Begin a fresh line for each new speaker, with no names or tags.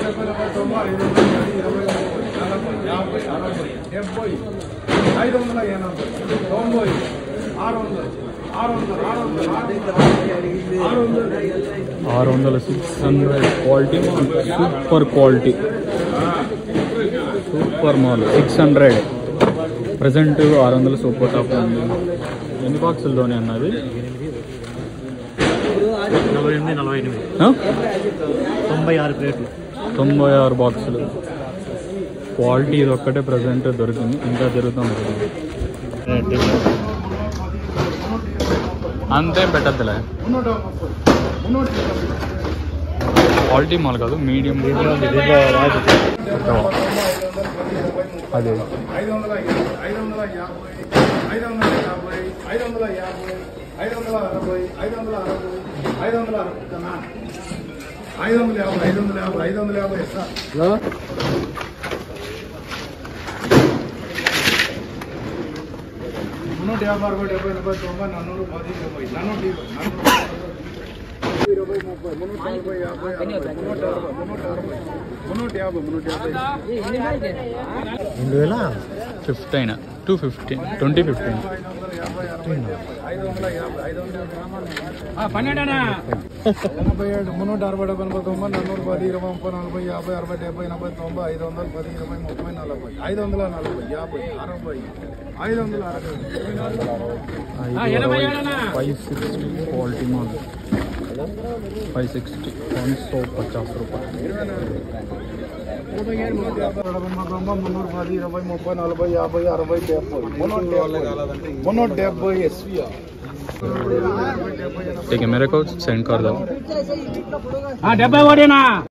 డెబ్బై ఎనభై తొంభై ఐదు వందల పది ఇరవై ముప్పై నలభై యాభై అరవై డెబ్బై ఐదు వందల ఎనభై తొంభై ఆరు వందలు ఆరు వందలు ఆరు వందలు ఆరు వందలు
ఆరు వందల six hundred quality super quality super mall six hundred present ఆరు వందల సూపర్ టాప్ ఉంది ఎన్ని బాక్సులతోనే అన్నది
నలభై ఎనిమిది నలభై ఎనిమిది
ఆ?
తొంభై ఆరు ప్లేట్లు
తొంభై ఆరు బాక్సులు క్వాలిటీ ఇది ఒక్కటే ప్రజెంట్ దొరికింది ఇంకా జరుగుతుంది అంతేం పెట్టద్దులే
మున్నూట ముప్పై మున్నూట యాభై
క్వాలిటీ మాల్ కాదు మీడియం అదే
ఐదు వందల యాభై ఐదు వందల యాభై ఐదు వందల యాభై ఐదు వందల యాభై ఐదు వందల అరవై ఐదు వందల అరవై ఐదు వందల అరవై కన్నా ఐదు వందల యాభై ఐదు వందల యాభై ఐదు వందల యాభై సార్ మున్నూట యాభై అరవై డెబ్బై ఎనభై తొంభై నన్నూరు పది ఇరవై నన్నూట ఇరవై ఇరవై ముప్పై మున్నూట నలభై యాభై అరవై మున్నూట అరవై మున్నూట అరవై మున్నూట యాభై మున్నూట యాభై
రెండు వేల
fifteen two fifteen twenty fifteen
ఐదు వందల యాభై ఐదు వందల ఎనభై ఏడు మున్నూట అరవై డెబ్బై ఎనభై తొంభై నన్నూరు పది ఇరవై ముప్పై నలభై యాభై అరవై డెబ్బై ఎనభై తొంభై ఐదు వందలు పది ఇరవై ముప్పై నలభై ఐదు వందల నలభై యాభై అరవై ఐదు వందల అరవై
five sixty quality mall five sixty one so పచాస్ రూపాయలు
డెబ్బై ఎనభై తొంభై మున్నూరు పది ఇరవై ముప్పై నలభై యాభై అరవై డెబ్బై మున్నూట డెబ్బై మున్నూట డెబ్బై ఎస్వీఆర్
ठीक है मेरे को सेंड कर दो
డెబ్బై ఓడేనా